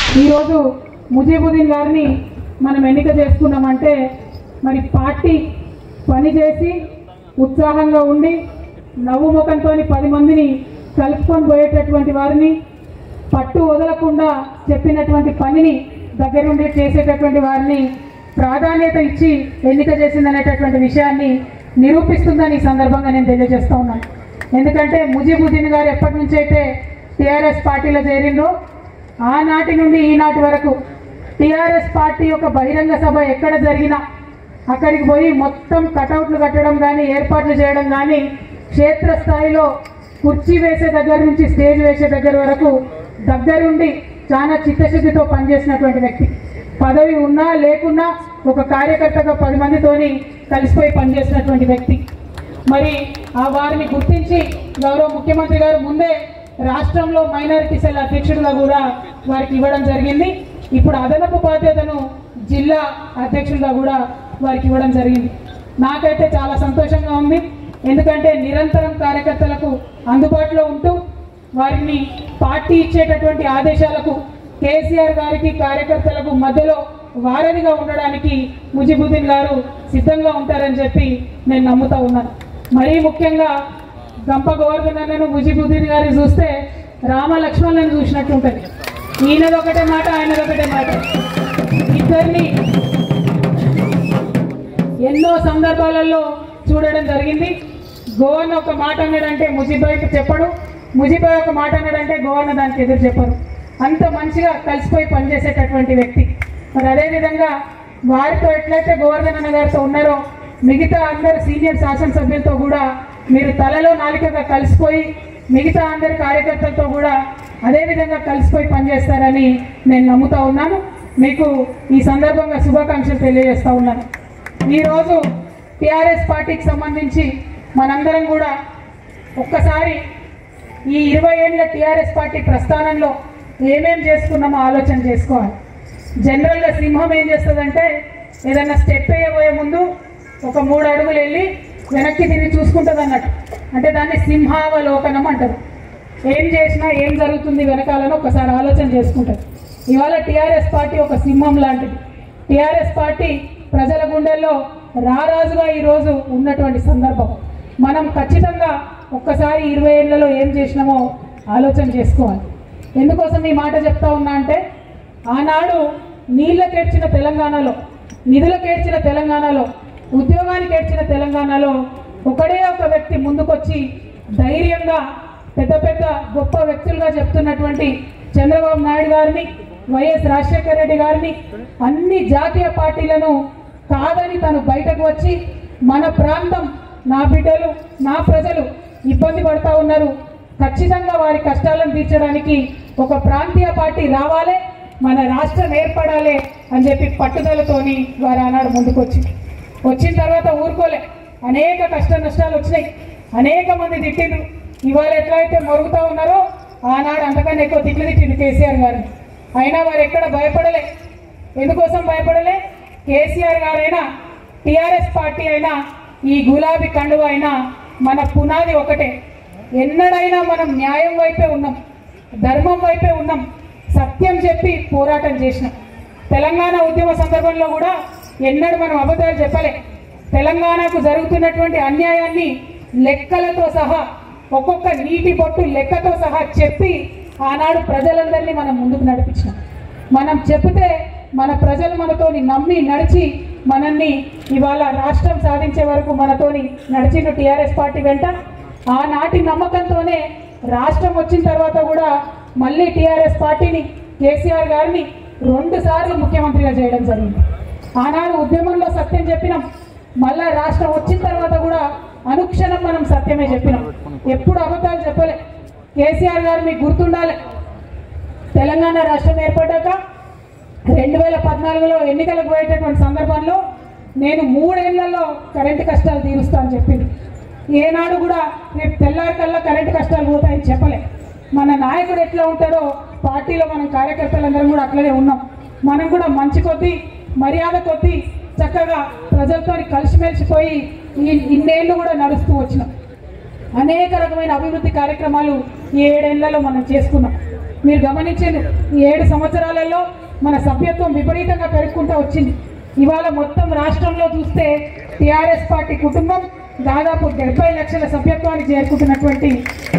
ఈరోజు ముజీబుద్దీన్ గారిని మనం ఎన్నిక చేసుకున్నామంటే మరి పార్టీ పనిచేసి ఉత్సాహంగా ఉండి నవ్వు ముఖంతో పది మందిని కలుపుకొని పోయేటటువంటి వారిని పట్టు వదలకుండా చెప్పినటువంటి పనిని దగ్గరుండి చేసేటటువంటి వారిని ప్రాధాన్యత ఇచ్చి ఎన్నిక చేసిందనేటటువంటి విషయాన్ని నిరూపిస్తుందని ఈ సందర్భంగా నేను తెలియజేస్తా ఉన్నాను ఎందుకంటే ముజీబుద్దీన్ గారు ఎప్పటి నుంచి అయితే టీఆర్ఎస్ పార్టీలో చేరిండ్రో ఆనాటి నుండి ఈనాటి వరకు టీఆర్ఎస్ పార్టీ యొక్క బహిరంగ సభ ఎక్కడ జరిగినా అక్కడికి పోయి మొత్తం కటౌట్లు కట్టడం కానీ ఏర్పాట్లు చేయడం కానీ క్షేత్రస్థాయిలో కుర్చీ వేసే దగ్గర నుంచి స్టేజ్ వేసే దగ్గర వరకు దగ్గరుండి చాలా చిత్తశుద్ధితో పనిచేసినటువంటి వ్యక్తి పదవి ఉన్నా లేకున్నా ఒక కార్యకర్తగా పది మందితోని కలిసిపోయి పనిచేసినటువంటి వ్యక్తి మరి ఆ వారిని గుర్తించి గౌరవ ముఖ్యమంత్రి గారు ముందే రాష్ట్రంలో మైనారిటీ సెల్ అధ్యక్షుడిగా కూడా వారికి ఇవ్వడం జరిగింది ఇప్పుడు అదనపు బాధ్యతను జిల్లా అధ్యక్షుడిగా కూడా వారికి ఇవ్వడం జరిగింది నాకైతే చాలా సంతోషంగా ఉంది ఎందుకంటే నిరంతరం కార్యకర్తలకు అందుబాటులో ఉంటూ వారిని పార్టీ ఇచ్చేటటువంటి ఆదేశాలకు కేసీఆర్ గారికి కార్యకర్తలకు మధ్యలో వారధిగా ఉండడానికి ముజిబుద్దీన్ గారు సిద్ధంగా ఉంటారని చెప్పి నేను నమ్ముతా ఉన్నాను మరీ ముఖ్యంగా గంప గోవర్ధన్ అన్నను ముజిబుద్దీన్ గారిని చూస్తే రామ లక్ష్మణులను చూసినట్టు ఉంటుంది ఈయనది ఒకటే మాట ఆయనది ఒకటే మాట ఇద్దరిని ఎన్నో సందర్భాలలో చూడడం జరిగింది గోవన్న ఒక మాట అన్నాడంటే ముజిబాయ్కి చెప్పడు ముజిబాయ్ ఒక మాట అన్నాడంటే గోవన్న దానికి ఎదురు చెప్పరు అంత మంచిగా కలిసిపోయి పనిచేసేటటువంటి వ్యక్తి మరి అదేవిధంగా వారితో ఎట్లయితే గోవర్ధన్ అన్న గారితో ఉన్నారో మిగతా అందరు సీనియర్ శాసనసభ్యులతో కూడా మీరు తలలో నాలికగా కలిసిపోయి మిగతా అందరి కార్యకర్తలతో కూడా అదే విధంగా కలిసిపోయి పనిచేస్తారని నేను నమ్ముతా ఉన్నాను మీకు ఈ సందర్భంగా శుభాకాంక్షలు తెలియజేస్తా ఉన్నాను ఈరోజు టిఆర్ఎస్ పార్టీకి సంబంధించి మనందరం కూడా ఒక్కసారి ఈ ఇరవై ఏళ్ళ టిఆర్ఎస్ పార్టీ ప్రస్థానంలో ఏమేం చేసుకున్నామో ఆలోచన చేసుకోవాలి జనరల్గా సింహం ఏం చేస్తుందంటే ఏదైనా స్టెప్ వేయబోయే ముందు ఒక మూడు అడుగులు వెళ్ళి వెనక్కి తిరిగి చూసుకుంటుంది అన్నట్టు అంటే దాన్ని సింహావలోకనం అంటారు ఏం చేసినా ఏం జరుగుతుంది వెనకాలని ఒకసారి ఆలోచన చేసుకుంటారు ఇవాళ టీఆర్ఎస్ పార్టీ ఒక సింహం లాంటిది టీఆర్ఎస్ పార్టీ ప్రజల గుండెల్లో రారాజుగా ఈరోజు ఉన్నటువంటి సందర్భం మనం ఖచ్చితంగా ఒక్కసారి ఇరవై ఏళ్లలో ఏం చేసినామో ఆలోచన చేసుకోవాలి ఎందుకోసం ఈ మాట చెప్తా ఉన్నా అంటే ఆనాడు నీళ్ళకేడ్చిన తెలంగాణలో నిధులకేడ్చిన తెలంగాణలో ఉద్యోగానికి ఏడ్చిన తెలంగాణలో ఒకడే ఒక వ్యక్తి ముందుకొచ్చి ధైర్యంగా పెద్ద పెద్ద గొప్ప వ్యక్తులుగా చెప్తున్నటువంటి చంద్రబాబు నాయుడు గారిని వైఎస్ రాజశేఖర రెడ్డి గారిని అన్ని జాతీయ పార్టీలను కాదని తను బయటకు వచ్చి మన ప్రాంతం నా బిడ్డలు నా ప్రజలు ఇబ్బంది పడతా ఉన్నారు ఖచ్చితంగా వారి కష్టాలను తీర్చడానికి ఒక ప్రాంతీయ పార్టీ రావాలి మన రాష్ట్రం ఏర్పడాలి అని చెప్పి పట్టుదలతోని వారు ఆనాడు ముందుకొచ్చి వచ్చిన తర్వాత ఊరుకోలే అనేక కష్ట నష్టాలు వచ్చినాయి అనేక మంది తిట్టిండ్రు ఇవాళ ఎట్లయితే మరుగుతూ ఉన్నారో ఆనాడు అంతకన్నా ఎక్కువ తిట్లు తిట్టిండు కేసీఆర్ గారిని అయినా వారు ఎక్కడ భయపడలే ఎందుకోసం భయపడలే కేసీఆర్ గారైనా టిఆర్ఎస్ పార్టీ అయినా ఈ గులాబీ కండువ అయినా మన పునాది ఒకటే ఎన్నడైనా మనం న్యాయం వైపే ఉన్నాం ధర్మం వైపే ఉన్నాం సత్యం చెప్పి పోరాటం చేసినాం తెలంగాణ ఉద్యమ సందర్భంలో కూడా ఎన్నడూ మనం అబద్ధాలు చెప్పలే తెలంగాణకు జరుగుతున్నటువంటి అన్యాయాన్ని లెక్కలతో సహా ఒక్కొక్క నీటి బొట్టు లెక్కతో సహా చెప్పి ఆనాడు ప్రజలందరినీ మనం ముందుకు నడిపించినాం మనం చెబితే మన ప్రజలు మనతోని నమ్మి నడిచి మనల్ని ఇవాళ రాష్ట్రం సాధించే వరకు మనతోని నడిచిన టీఆర్ఎస్ పార్టీ వెంట ఆనాటి నమ్మకంతోనే రాష్ట్రం వచ్చిన తర్వాత కూడా మళ్ళీ టీఆర్ఎస్ పార్టీని కేసీఆర్ గారిని రెండు సార్లు ముఖ్యమంత్రిగా చేయడం జరిగింది ఆనాడు ఉద్యమంలో సత్యం చెప్పినాం మళ్ళా రాష్ట్రం వచ్చిన తర్వాత కూడా అనుక్షణం మనం సత్యమే చెప్పినాం ఎప్పుడు అబద్ధాలు చెప్పలే కేసీఆర్ గారు మీకు గుర్తుండాలి తెలంగాణ రాష్ట్రం ఏర్పడ్డాక రెండు వేల పద్నాలుగులో ఎన్నికలకు పోయేటటువంటి సందర్భంలో నేను మూడేళ్లలో కరెంటు కష్టాలు తీరుస్తా అని చెప్పింది ఏనాడు కూడా రేపు తెల్లారి కల్లా కరెంటు కష్టాలు పోతాయని చెప్పలే మన నాయకుడు ఎట్లా ఉంటాడో పార్టీలో మనం కార్యకర్తలందరం కూడా అట్లనే ఉన్నాం మనం కూడా మంచి కొద్దీ మర్యాద కొద్దీ చక్కగా ప్రజలతో కలిసిమెలిసిపోయి ఈ ఇన్నేళ్ళు కూడా నడుస్తూ వచ్చినాం అనేక రకమైన అభివృద్ధి కార్యక్రమాలు ఈ ఏడేళ్లలో మనం చేసుకున్నాం మీరు గమనించారు ఈ ఏడు సంవత్సరాలలో మన సభ్యత్వం విపరీతంగా పెరుగుకుంటూ వచ్చింది ఇవాళ మొత్తం రాష్ట్రంలో చూస్తే టీఆర్ఎస్ పార్టీ కుటుంబం దాదాపు డెబ్బై లక్షల సభ్యత్వాన్ని చేరుకుంటున్నటువంటి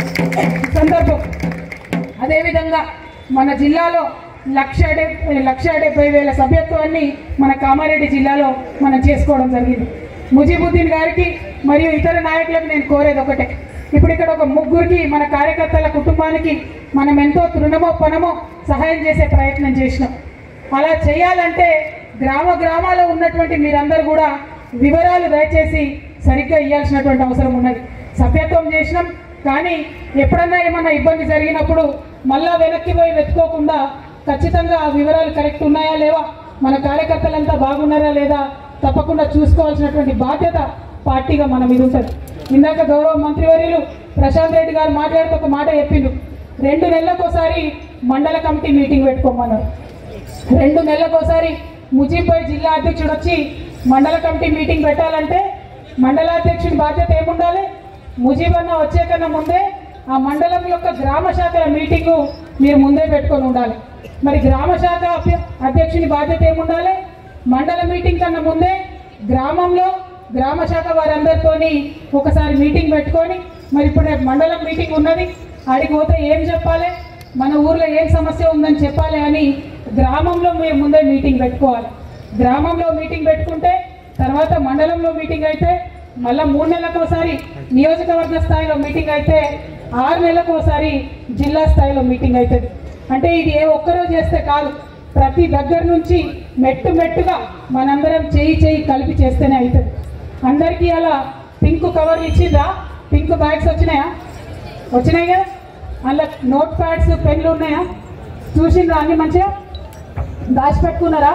సందర్భం అదేవిధంగా మన జిల్లాలో లక్ష డెబ్ లక్ష డెబ్బై వేల సభ్యత్వాన్ని మన కామారెడ్డి జిల్లాలో మనం చేసుకోవడం జరిగింది ముజీబుద్దీన్ గారికి మరియు ఇతర నాయకులకు నేను కోరేది ఒకటే ఇప్పుడు ఇక్కడ ఒక ముగ్గురికి మన కార్యకర్తల కుటుంబానికి మనం ఎంతో తృణమో పనమో సహాయం చేసే ప్రయత్నం చేసినాం అలా చేయాలంటే గ్రామ గ్రామాల్లో ఉన్నటువంటి మీరందరూ కూడా వివరాలు దయచేసి సరిగ్గా ఇవ్వాల్సినటువంటి అవసరం ఉన్నది సభ్యత్వం చేసినాం కానీ ఎప్పుడన్నా ఏమన్నా ఇబ్బంది జరిగినప్పుడు మళ్ళా వెనక్కి పోయి వెతుకోకుండా ఖచ్చితంగా ఆ వివరాలు కరెక్ట్ ఉన్నాయా లేవా మన కార్యకర్తలంతా బాగున్నారా లేదా తప్పకుండా చూసుకోవాల్సినటువంటి బాధ్యత పార్టీగా మన మీద ఉంటుంది ఇందాక గౌరవ మంత్రివర్యులు ప్రశాంత్ రెడ్డి గారు మాట్లాడుతూ ఒక మాట చెప్పిండు రెండు నెలలకోసారి మండల కమిటీ మీటింగ్ పెట్టుకోమన్నారు రెండు నెలలకోసారి ముజీబ్బాయ్ జిల్లా అధ్యక్షుడు వచ్చి మండల కమిటీ మీటింగ్ పెట్టాలంటే మండలాధ్యక్షుడి బాధ్యత ఏముండాలి ముజీబ్ అన్న వచ్చే కన్నా ముందే ఆ మండలం యొక్క గ్రామ శాఖల మీటింగు మీరు ముందే పెట్టుకొని ఉండాలి మరి గ్రామ శాఖ అభ్య- అధ్యక్షుని బాధ్యత ఏముండాలి మండల మీటింగ్ కన్నా ముందే గ్రామంలో గ్రామ శాఖ వారందరితోని ఒకసారి మీటింగ్ పెట్టుకొని మరి ఇప్పుడు రేపు మండలం మీటింగ్ ఉన్నది ఆడికి పోతే ఏం చెప్పాలి మన ఊర్లో ఏం సమస్య ఉందని చెప్పాలి అని గ్రామంలో మీరు ముందే మీటింగ్ పెట్టుకోవాలి గ్రామంలో మీటింగ్ పెట్టుకుంటే తర్వాత మండలంలో మీటింగ్ అయితే మళ్ళీ మూడు నెలలకు ఒకసారి నియోజకవర్గ స్థాయిలో మీటింగ్ అయితే ఆరు నెలలకు ఒకసారి జిల్లా స్థాయిలో మీటింగ్ అవుతుంది అంటే ఇది ఏ ఒక్కరోజు చేస్తే కాదు ప్రతి దగ్గర నుంచి మెట్టు మెట్టుగా మనందరం చేయి చేయి కలిపి చేస్తేనే అవుతుంది అందరికీ అలా పింక్ కవర్ ఇచ్చిందా పింక్ బ్యాగ్స్ వచ్చినాయా వచ్చినాయి కదా అందులో నోట్ ప్యాడ్స్ పెన్లు ఉన్నాయా చూసిండ్రా అన్ని మంచిగా దాచిపెట్టుకున్నారా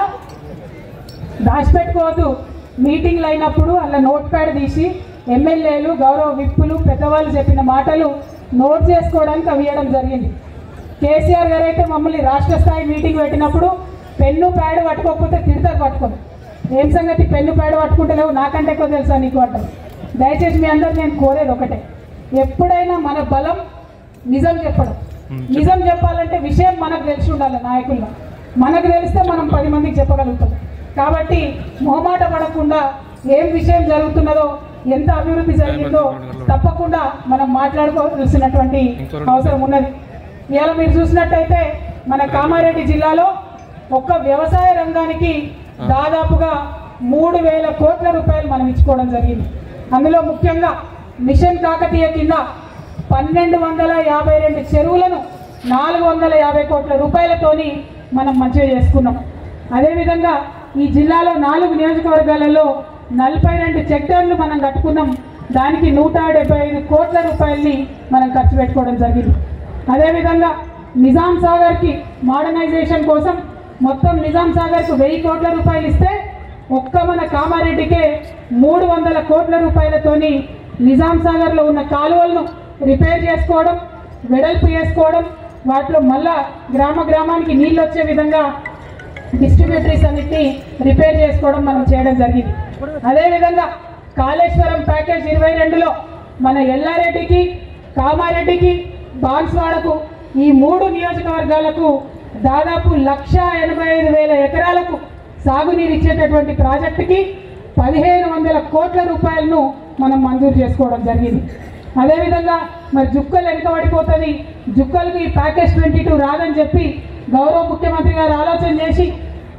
దాచిపెట్టుకోవద్దు మీటింగ్లు అయినప్పుడు అలా నోట్ ప్యాడ్ తీసి ఎమ్మెల్యేలు గౌరవ విప్పులు పెద్దవాళ్ళు చెప్పిన మాటలు నోట్ చేసుకోవడానికి అవి ఇవ్వడం జరిగింది కేసీఆర్ గారు అయితే మమ్మల్ని రాష్ట్ర స్థాయి మీటింగ్ పెట్టినప్పుడు పెన్ను ప్యాడ్ పట్టుకోకపోతే తిడతారు పట్టుకొని ఏం సంగతి పెన్ను ప్యాడ్ పట్టుకుంటలేవు నాకంటే ఎక్కువ తెలుసా నీకు అంటారు దయచేసి మీ అందరు నేను కోరేది ఒకటే ఎప్పుడైనా మన బలం నిజం చెప్పడం నిజం చెప్పాలంటే విషయం మనకు తెలిసి ఉండాలి నాయకుల్లో మనకు తెలిస్తే మనం పది మందికి చెప్పగలుగుతాం కాబట్టి మొహమాట పడకుండా ఏం విషయం జరుగుతున్నదో ఎంత అభివృద్ధి జరిగిందో తప్పకుండా మనం మాట్లాడుకోవాల్సినటువంటి అవసరం ఉన్నది ఇవాళ మీరు చూసినట్టయితే మన కామారెడ్డి జిల్లాలో ఒక్క వ్యవసాయ రంగానికి దాదాపుగా మూడు వేల కోట్ల రూపాయలు మనం ఇచ్చుకోవడం జరిగింది అందులో ముఖ్యంగా మిషన్ కాకతీయ కింద పన్నెండు వందల యాభై రెండు చెరువులను నాలుగు వందల యాభై కోట్ల రూపాయలతోని మనం మంచిగా చేసుకున్నాం అదేవిధంగా ఈ జిల్లాలో నాలుగు నియోజకవర్గాలలో నలభై రెండు చెక్ డ్యామ్లు మనం కట్టుకున్నాం దానికి నూట డెబ్బై ఐదు కోట్ల రూపాయలని మనం ఖర్చు పెట్టుకోవడం జరిగింది అదేవిధంగా నిజాం సాగర్కి మోడర్నైజేషన్ కోసం మొత్తం నిజాం సాగర్కు వెయ్యి కోట్ల రూపాయలు ఇస్తే ఒక్క మన కామారెడ్డికే మూడు వందల కోట్ల రూపాయలతోని నిజాం సాగర్లో ఉన్న కాలువలను రిపేర్ చేసుకోవడం వెడల్పు చేసుకోవడం వాటిలో మళ్ళా గ్రామ గ్రామానికి నీళ్ళు వచ్చే విధంగా డిస్ట్రిబ్యూటరీస్ అన్నిటిని రిపేర్ చేసుకోవడం మనం చేయడం జరిగింది అదేవిధంగా కాళేశ్వరం ప్యాకేజ్ ఇరవై రెండులో మన ఎల్లారెడ్డికి కామారెడ్డికి బాన్స్వాడకు ఈ మూడు నియోజకవర్గాలకు దాదాపు లక్ష ఎనభై ఐదు వేల ఎకరాలకు సాగునీరు ఇచ్చేటటువంటి ప్రాజెక్టుకి పదిహేను వందల కోట్ల రూపాయలను మనం మంజూరు చేసుకోవడం జరిగింది అదేవిధంగా మరి జుక్కలు వెనుకబడిపోతుంది జుక్కలకి ఈ ప్యాకేజ్ ట్వంటీ టూ రాదని చెప్పి గౌరవ ముఖ్యమంత్రి గారు ఆలోచన చేసి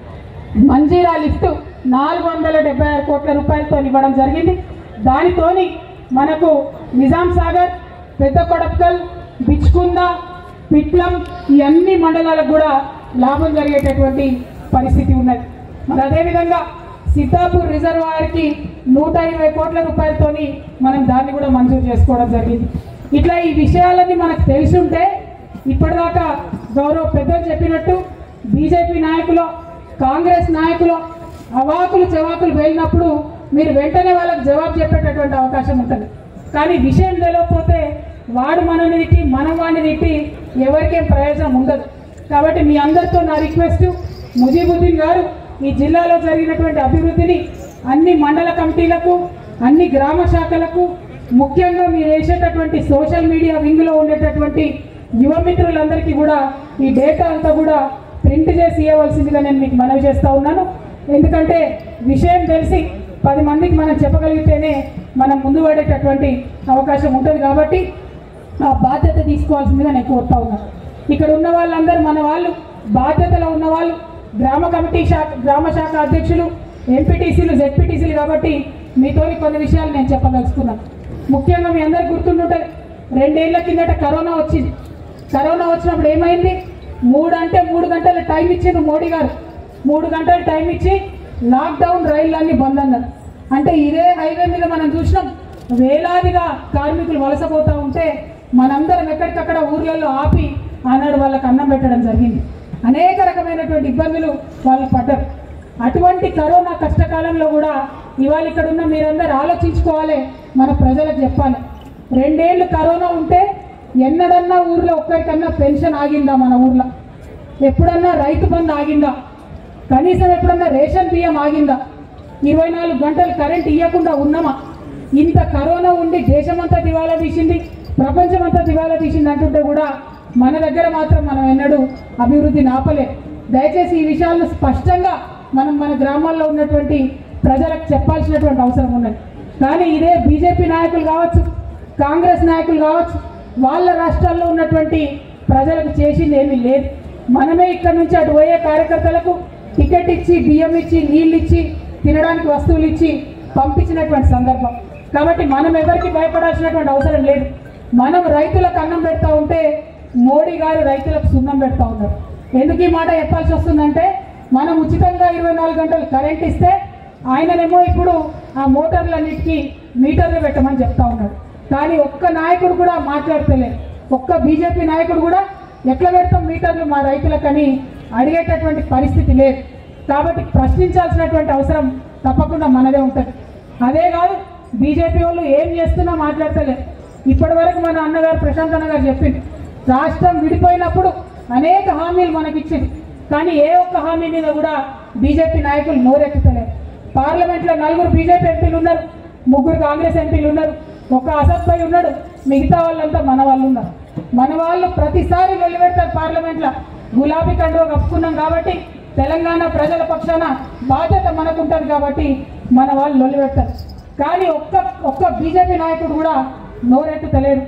మంజీరా లిఫ్ట్ నాలుగు వందల డెబ్బై ఆరు కోట్ల రూపాయలతో ఇవ్వడం జరిగింది దానితోని మనకు నిజాం సాగర్ పెద్ద కొడక్కల్ బిచ్కుంద పిట్లం ఈ అన్ని మండలాలకు కూడా లాభం జరిగేటటువంటి పరిస్థితి ఉన్నది మరి అదేవిధంగా సిద్ధాపూర్ రిజర్వాయర్కి నూట ఇరవై కోట్ల రూపాయలతోని మనం దాన్ని కూడా మంజూరు చేసుకోవడం జరిగింది ఇట్లా ఈ విషయాలన్నీ మనకు తెలిసి ఉంటే ఇప్పటిదాకా గౌరవ పెద్దలు చెప్పినట్టు బీజేపీ నాయకులు కాంగ్రెస్ నాయకులు అవాకులు చెవాకులు వెళ్ళినప్పుడు మీరు వెంటనే వాళ్ళకి జవాబు చెప్పేటటువంటి అవకాశం ఉంటుంది కానీ విషయం తెలియకపోతే వాడు మనని తిట్టి మనం వాడిని తిట్టి ఎవరికేం ప్రయోజనం ఉండదు కాబట్టి మీ అందరితో నా రిక్వెస్ట్ ముజీబుద్దీన్ గారు ఈ జిల్లాలో జరిగినటువంటి అభివృద్ధిని అన్ని మండల కమిటీలకు అన్ని గ్రామ శాఖలకు ముఖ్యంగా మీరు వేసేటటువంటి సోషల్ మీడియా వింగ్లో ఉండేటటువంటి యువ మిత్రులందరికీ కూడా ఈ డేటా అంతా కూడా ప్రింట్ చేసి ఇవ్వవలసిందిగా నేను మీకు మనవి చేస్తా ఉన్నాను ఎందుకంటే విషయం తెలిసి పది మందికి మనం చెప్పగలిగితేనే మనం ముందు పడేటటువంటి అవకాశం ఉంటుంది కాబట్టి ఆ బాధ్యత తీసుకోవాల్సిందిగా నేను కోరుతా ఉన్నాను ఇక్కడ ఉన్న వాళ్ళందరూ మన వాళ్ళు బాధ్యతలో ఉన్న వాళ్ళు గ్రామ కమిటీ శాఖ గ్రామ శాఖ అధ్యక్షులు ఎంపీటీసీలు జెడ్పీటీసీలు కాబట్టి మీతోని కొన్ని విషయాలు నేను చెప్పదలుచుకున్నాను ముఖ్యంగా మీ అందరికి గుర్తుంటుంటుంది రెండేళ్ల కిందట కరోనా వచ్చింది కరోనా వచ్చినప్పుడు ఏమైంది మూడు అంటే మూడు గంటల టైం ఇచ్చిండ్రు మోడీ గారు మూడు గంటలు టైం ఇచ్చి లాక్డౌన్ రైళ్ళన్నీ బంద్ అన్నారు అంటే ఇదే హైవే మీద మనం చూసినాం వేలాదిగా కార్మికులు వలసపోతూ ఉంటే మనందరం ఎక్కడికక్కడ ఊర్లలో ఆపి ఆనాడు వాళ్ళకి అన్నం పెట్టడం జరిగింది అనేక రకమైనటువంటి ఇబ్బందులు వాళ్ళు పడ్డారు అటువంటి కరోనా కష్టకాలంలో కూడా ఇవాళ ఇక్కడ ఉన్న మీరందరూ ఆలోచించుకోవాలి మన ప్రజలకు చెప్పాలి రెండేళ్లు కరోనా ఉంటే ఎన్నడన్నా ఊర్లో ఒక్కరికన్నా పెన్షన్ ఆగిందా మన ఊర్లో ఎప్పుడన్నా రైతు బంధు ఆగిందా కనీసం ఎప్పుడన్నా రేషన్ బియ్యం ఆగిందా ఇరవై నాలుగు గంటలు కరెంట్ ఇవ్వకుండా ఉన్నామా ఇంత కరోనా ఉండి దేశమంతా దివాలా తీసింది ప్రపంచమంతా దివాలా తీసింది అంటుంటే కూడా మన దగ్గర మాత్రం మనం ఎన్నడూ అభివృద్ధిని ఆపలే దయచేసి ఈ విషయాలను స్పష్టంగా మనం మన గ్రామాల్లో ఉన్నటువంటి ప్రజలకు చెప్పాల్సినటువంటి అవసరం ఉన్నది కానీ ఇదే బీజేపీ నాయకులు కావచ్చు కాంగ్రెస్ నాయకులు కావచ్చు వాళ్ళ రాష్ట్రాల్లో ఉన్నటువంటి ప్రజలకు చేసింది ఏమీ లేదు మనమే ఇక్కడ నుంచి అటు పోయే కార్యకర్తలకు టికెట్ ఇచ్చి బియ్యం ఇచ్చి నీళ్ళు ఇచ్చి తినడానికి వస్తువులు ఇచ్చి పంపించినటువంటి సందర్భం కాబట్టి మనం ఎవరికి భయపడాల్సినటువంటి అవసరం లేదు మనం రైతులకు అన్నం పెడతా ఉంటే మోడీ గారు రైతులకు సున్నం పెడతా ఉన్నారు ఎందుకు ఈ మాట చెప్పాల్సి వస్తుందంటే మనం ఉచితంగా ఇరవై నాలుగు గంటలు కరెంట్ ఇస్తే ఆయననేమో ఇప్పుడు ఆ మోటార్లన్నిటికీ మీటర్లు పెట్టమని చెప్తా ఉన్నాడు కానీ ఒక్క నాయకుడు కూడా మాట్లాడతలే ఒక్క బీజేపీ నాయకుడు కూడా ఎట్లా పెడతాం మీటర్లు మా రైతులకని అడిగేటటువంటి పరిస్థితి లేదు కాబట్టి ప్రశ్నించాల్సినటువంటి అవసరం తప్పకుండా మనదే ఉంటుంది అదే కాదు బీజేపీ వాళ్ళు ఏం చేస్తున్నా మాట్లాడతలే ఇప్పటి వరకు మన అన్నగారు ప్రశాంత్ అన్న గారు చెప్పింది రాష్ట్రం విడిపోయినప్పుడు అనేక హామీలు మనకిచ్చింది కానీ ఏ ఒక్క హామీ మీద కూడా బీజేపీ నాయకులు నోరెత్తుతలేరు పార్లమెంట్లో నలుగురు బీజేపీ ఎంపీలు ఉన్నారు ముగ్గురు కాంగ్రెస్ ఎంపీలు ఉన్నారు ఒక అసత్ భాయ్ ఉన్నాడు మిగతా వాళ్ళంతా మన వాళ్ళు ఉన్నారు మన వాళ్ళు ప్రతిసారి వెలువెడతారు పార్లమెంట్లో గులాబీ కండువ కప్పుకున్నాం కాబట్టి తెలంగాణ ప్రజల పక్షాన బాధ్యత మనకుంటుంది కాబట్టి మన వాళ్ళు లొల్లిపెడతారు కానీ ఒక్క ఒక్క బీజేపీ నాయకుడు కూడా నోరెత్తుతలేడు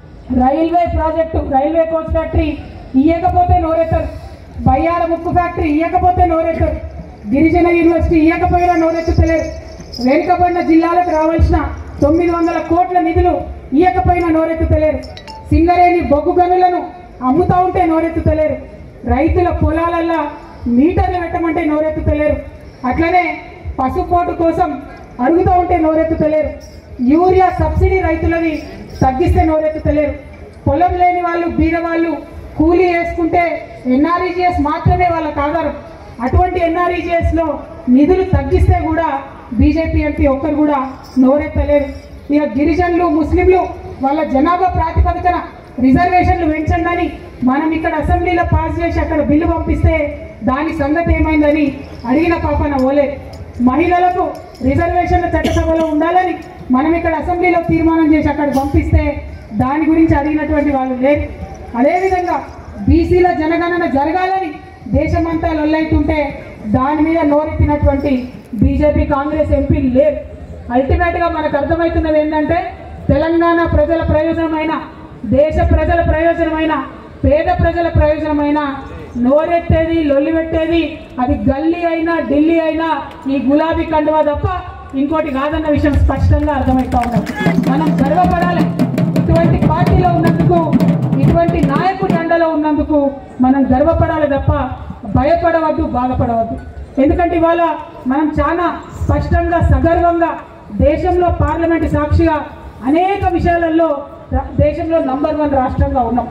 railway project railway coach factory ఇయ్యకపోతే నోరెత్తారు బయ్యార ముక్కు ఫ్యాక్టరీ ఇయ్యకపోతే నోరెత్తారు గిరిజన యూనివర్సిటీ ఇయ్యకపోయినా నోరెత్తుతలేరు వెనుకబడిన జిల్లాలకు రావాల్సిన తొమ్మిది వందల కోట్ల నిధులు ఇయ్యకపోయినా నోరెత్తుతలేరు సింగరేణి బొగ్గు గనులను అమ్ముతా ఉంటే నోరెత్తుతలేరు రైతుల పొలాలల్లో మీటర్లు పెట్టమంటే నోరెత్తుతలేరు అట్లనే పసుపోటు కోసం అడుగుతూ ఉంటే నోరెత్తుతలేరు యూరియా సబ్సిడీ రైతులది తగ్గిస్తే నోరెత్తుతలేరు పొలం లేని వాళ్ళు బీద వాళ్ళు కూలీ వేసుకుంటే ఎన్ఆర్ఈజిఎస్ మాత్రమే వాళ్ళకి ఆధారం అటువంటి ఎన్ఆర్ఈజిఎస్ లో నిధులు తగ్గిస్తే కూడా బీజేపీ ఎంపీ ఒక్కరు కూడా నోరెత్తలేరు ఇక గిరిజనులు ముస్లింలు వాళ్ళ జనాభా ప్రాతిపదికన రిజర్వేషన్లు పెంచండి అని మనం ఇక్కడ అసెంబ్లీలో పాస్ చేసి అక్కడ బిల్లు పంపిస్తే దాని సంగతి ఏమైందని అడిగిన పాపన ఓలే మహిళలకు రిజర్వేషన్ల చట్టసభలో ఉండాలని మనం ఇక్కడ అసెంబ్లీలో తీర్మానం చేసి అక్కడ పంపిస్తే దాని గురించి అడిగినటువంటి వాళ్ళు లేరు అదేవిధంగా బీసీల జనగణన జరగాలని దేశమంతా లొల్లైతుంటే దాని మీద నోరెత్తినటువంటి బీజేపీ కాంగ్రెస్ ఎంపీలు లేరు అల్టిమేట్గా మనకు అర్థమవుతున్నది ఏంటంటే తెలంగాణ ప్రజల ప్రయోజనమైన దేశ ప్రజల ప్రయోజనమైన పేద ప్రజల ప్రయోజనమైన నోరెత్తేది లొల్లి పెట్టేది అది గల్లీ అయినా ఢిల్లీ అయినా ఈ గులాబీ కండువా తప్ప ఇంకోటి కాదన్న విషయం స్పష్టంగా అర్థమవుతా ఉన్నది మనం గర్వపడాలి ఇటువంటి పార్టీలో ఉన్నందుకు ఇటువంటి నాయకుడి అండలో ఉన్నందుకు మనం గర్వపడాలి తప్ప భయపడవద్దు బాధపడవద్దు ఎందుకంటే ఇవాళ మనం చాలా స్పష్టంగా సగర్వంగా దేశంలో పార్లమెంట్ సాక్షిగా అనేక విషయాలలో రా- దేశంలో నంబర్ వన్ రాష్ట్రంగా ఉన్నాం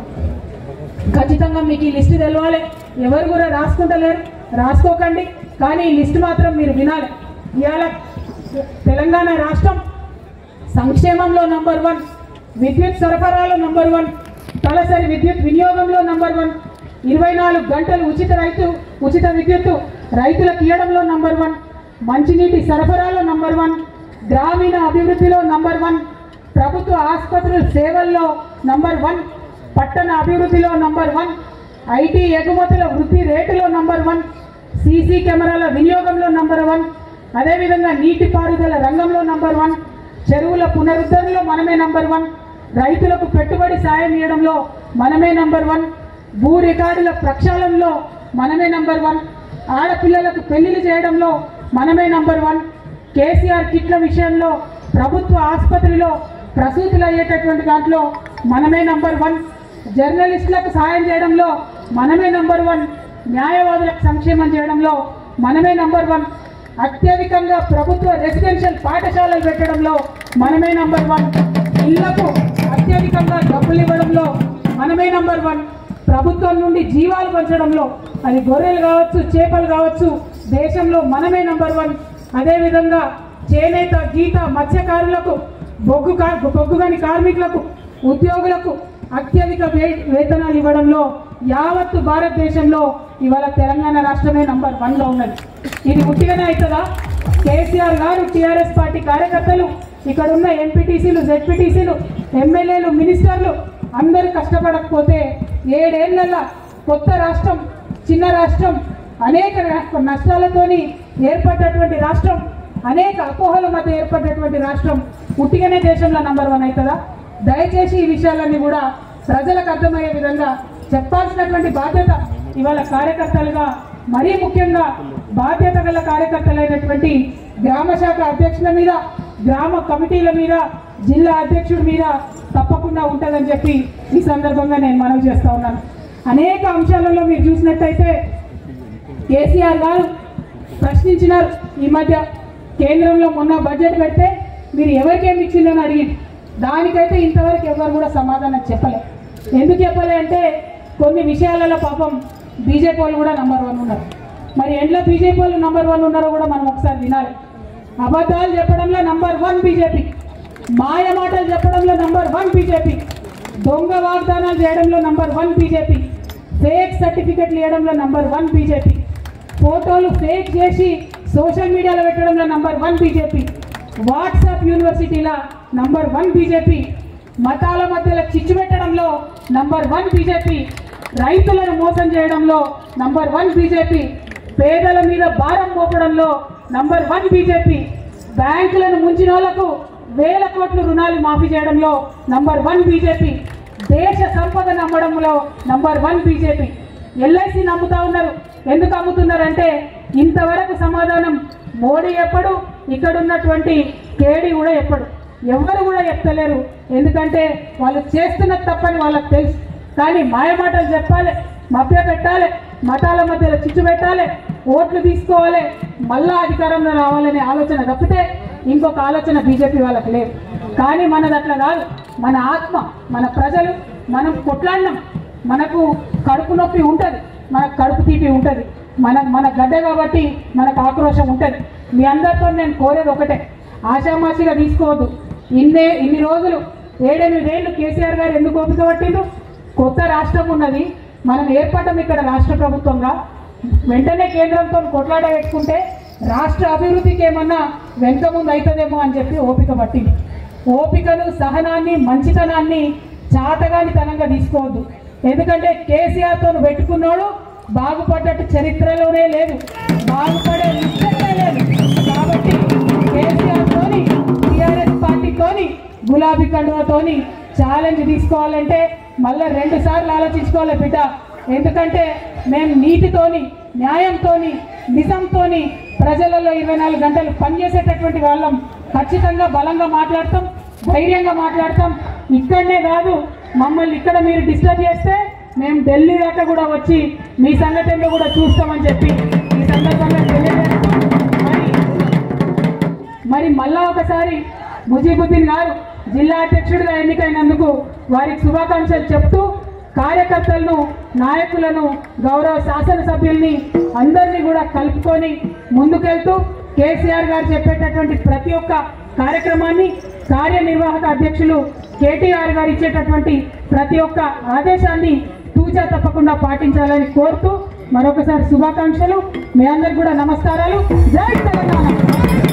ఖచ్చితంగా మీకు ఈ లిస్ట్ తెలవాలి ఎవరు కూడా రాసుకుంటలేరు రాసుకోకండి కానీ ఈ లిస్ట్ మాత్రం మీరు వినాలి ఇవాళ తెలంగాణ రాష్ట్రం సంక్షేమంలో నంబర్ వన్ విద్యుత్ సరఫరాలో నంబర్ వన్ తలసరి విద్యుత్ వినియోగంలో నంబర్ వన్ ఇరవై నాలుగు గంటలు ఉచిత రైతు ఉచిత విద్యుత్తు రైతులకు ఇవ్వడంలో నంబర్ వన్ మంచినీటి సరఫరాలో నంబర్ వన్ గ్రామీణ అభివృద్ధిలో నంబర్ వన్ ప్రభుత్వ ఆసుపత్రుల సేవల్లో నంబర్ వన్ పట్టణ అభివృద్ధిలో నంబర్ వన్ ఐటీ ఎగుమతుల వృద్ధి రేటులో నంబర్ వన్ సీసీ కెమెరాల వినియోగంలో నంబర్ వన్ అదేవిధంగా నీటిపారుదల రంగంలో నంబర్ వన్ చెరువుల పునరుద్ధరణలో మనమే నంబర్ వన్ రైతులకు పెట్టుబడి సాయం ఇవ్వడంలో మనమే నంబర్ వన్ భూ రికార్డుల ప్రక్షాళనలో మనమే నంబర్ వన్ ఆడపిల్లలకు పెళ్లిళ్ళు చేయడంలో మనమే నంబర్ వన్ కేసీఆర్ కిట్ల విషయంలో ప్రభుత్వ ఆసుపత్రిలో ప్రసూతులు అయ్యేటటువంటి దాంట్లో మనమే నంబర్ వన్ జర్నలిస్టులకు సహాయం చేయడంలో మనమే నంబర్ వన్ న్యాయవాదులకు సంక్షేమం చేయడంలో మనమే నంబర్ వన్ అత్యధికంగా ప్రభుత్వ రెసిడెన్షియల్ పాఠశాలలు పెట్టడంలో మనమే నంబర్ వన్ ఇళ్లకు అత్యధికంగా డబ్బులు ఇవ్వడంలో మనమే నంబర్ వన్ ప్రభుత్వం నుండి జీవాలు పంచడంలో అది గొర్రెలు కావచ్చు చేపలు కావచ్చు దేశంలో మనమే నంబర్ వన్ అదేవిధంగా చేనేత గీత మత్స్యకారులకు బొగ్గు కా బొగ్గు కాని కార్మికులకు ఉద్యోగులకు అత్యధిక వే వేతనాలు ఇవ్వడంలో యావత్తు భారతదేశంలో ఇవాళ తెలంగాణ రాష్ట్రమే నంబర్ వన్లో ఉన్నది ఇది ఉట్టిగానే అవుతుందా కేసీఆర్ గారు టీఆర్ఎస్ పార్టీ కార్యకర్తలు ఇక్కడ ఉన్న ఎంపీటీసీలు జెడ్పీటీసీలు ఎమ్మెల్యేలు మినిస్టర్లు అందరూ కష్టపడకపోతే ఏడేళ్లలో కొత్త రాష్ట్రం చిన్న రాష్ట్రం అనేక రా- నష్టాలతోని ఏర్పడ్డటువంటి రాష్ట్రం అనేక అపోహల మధ్య ఏర్పడ్డటువంటి రాష్ట్రం పుట్టిగానే దేశంలో నంబర్ వన్ అవుతుందా దయచేసి ఈ విషయాలన్నీ కూడా ప్రజలకు అర్థమయ్యే విధంగా చెప్పాల్సినటువంటి బాధ్యత ఇవాళ కార్యకర్తలుగా మరీ ముఖ్యంగా బాధ్యత గల కార్యకర్తలైనటువంటి గ్రామ శాఖ అధ్యక్షుల మీద గ్రామ కమిటీల మీద జిల్లా అధ్యక్షుడి మీద తప్పకుండా ఉంటుందని చెప్పి ఈ సందర్భంగా నేను మనవి చేస్తా ఉన్నాను అనేక అంశాలలో మీరు చూసినట్టయితే కేసీఆర్ గారు ప్రశ్నించినారు ఈ మధ్య కేంద్రంలో మొన్న బడ్జెట్ పెడితే మీరు ఎవరికేమి ఇచ్చిందని అడిగింది దానికైతే ఇంతవరకు ఎవరు కూడా సమాధానం చెప్పలే ఎందుకు చెప్పలే అంటే కొన్ని విషయాలలో పాపం బీజేపీ వాళ్ళు కూడా నంబర్ వన్ ఉన్నారు మరి ఎండ్ల బీజేపీ వాళ్ళు నంబర్ వన్ ఉన్నారో కూడా మనం ఒకసారి వినాలి అబద్ధాలు చెప్పడంలో నంబర్ వన్ బీజేపీ మాయ మాటలు చెప్పడంలో నంబర్ వన్ బీజేపీ దొంగ వాగ్దానాలు చేయడంలో నంబర్ వన్ బీజేపీ ఫేక్ సర్టిఫికెట్లు ఇవ్వడంలో నంబర్ వన్ బీజేపీ ఫోటోలు ఫేక్ చేసి సోషల్ మీడియాలో పెట్టడంలో నంబర్ వన్ బీజేపీ వాట్సాప్ యూనివర్సిటీల నంబర్ వన్ బీజేపీ మతాల మధ్యలో చిచ్చు పెట్టడంలో నంబర్ వన్ బీజేపీ రైతులను మోసం చేయడంలో నంబర్ వన్ బీజేపీ పేదల మీద భారం మోపడంలో నంబర్ వన్ బీజేపీ బ్యాంకులను ముంచిన వాళ్లకు వేల కోట్ల రుణాలు మాఫీ చేయడంలో నంబర్ వన్ బీజేపీ దేశ సంపదను అమ్మడంలో నంబర్ వన్ బీజేపీ ఎల్ఐసి నమ్ముతా ఉన్నారు ఎందుకు అమ్ముతున్నారంటే ఇంతవరకు సమాధానం మోడీ ఎప్పుడు ఇక్కడ ఉన్నటువంటి కేడీ కూడా ఎప్పుడు ఎవ్వరు కూడా చెప్తలేరు ఎందుకంటే వాళ్ళు చేస్తున్న తప్పని వాళ్ళకి తెలుసు కానీ మాయమాటలు చెప్పాలి మభ్య పెట్టాలి మతాల మధ్యలో చిచ్చు పెట్టాలి ఓట్లు తీసుకోవాలి మళ్ళా అధికారంలో రావాలనే ఆలోచన తప్పితే ఇంకొక ఆలోచన బీజేపీ వాళ్ళకి లేదు కానీ మనది అట్లా కాదు మన ఆత్మ మన ప్రజలు మనం కొట్లాడినాం మనకు కడుపు నొప్పి ఉంటుంది మనకు కడుపు తీపి ఉంటుంది మన మన గడ్డ కాబట్టి మనకు ఆక్రోశం ఉంటుంది మీ అందరితో నేను కోరేది ఒకటే ఆషామాషిగా తీసుకోవద్దు ఇన్నే ఇన్ని రోజులు ఏడెనిమిదేళ్ళు కేసీఆర్ గారు ఎందుకు ఓపిక పట్టిండు కొత్త రాష్ట్రం ఉన్నది మనం ఏర్పడటం ఇక్కడ రాష్ట్ర ప్రభుత్వంగా వెంటనే కేంద్రంతో కొట్లాడ పెట్టుకుంటే రాష్ట్ర అభివృద్ధికి ఏమన్నా వెనుక ముందు అవుతుందేమో అని చెప్పి ఓపిక పట్టింది ఓపికను సహనాన్ని మంచితనాన్ని చాతగాని తనంగా తీసుకోవద్దు ఎందుకంటే కేసీఆర్తో పెట్టుకున్నాడు బాగుపడ్డట్టు చరిత్రలోనే లేదు బాగుపడే నిశ్చయమే లేదు కాబట్టి కేసీఆర్ తోని టీఆర్ఎస్ పార్టీతోని గులాబీ కండువతోని ఛాలెంజ్ తీసుకోవాలంటే మళ్ళీ రెండు సార్లు ఆలోచించుకోవాలి బిడ్డ ఎందుకంటే మేము నీతితోని న్యాయంతోని నిజంతోని ప్రజలలో ఇరవై నాలుగు గంటలు పనిచేసేటటువంటి వాళ్ళం ఖచ్చితంగా బలంగా మాట్లాడతాం ధైర్యంగా మాట్లాడతాం ఇక్కడనే కాదు మమ్మల్ని ఇక్కడ మీరు డిస్టర్బ్ చేస్తే మేము ఢిల్లీ దాకా కూడా వచ్చి మీ సంగతి ఏంటో కూడా చూస్తామని చెప్పి ఈ సందర్భంగా తెలియజేస్తూ మరి మరి మళ్ళా ఒకసారి ముజీబుద్దీన్ గారు జిల్లా అధ్యక్షుడిగా ఎన్నికైనందుకు వారికి శుభాకాంక్షలు చెప్తూ కార్యకర్తలను నాయకులను గౌరవ శాసనసభ్యుల్ని అందరినీ కూడా కలుపుకొని ముందుకెళ్తూ కేసీఆర్ గారు చెప్పేటటువంటి ప్రతి ఒక్క కార్యక్రమాన్ని కార్యనిర్వాహక అధ్యక్షులు కేటీఆర్ గారు ఇచ్చేటటువంటి ప్రతి ఒక్క ఆదేశాన్ని తూచా తప్పకుండా పాటించాలని కోరుతూ మరొకసారి శుభాకాంక్షలు మీ అందరికి కూడా నమస్కారాలు జై తెలంగాణ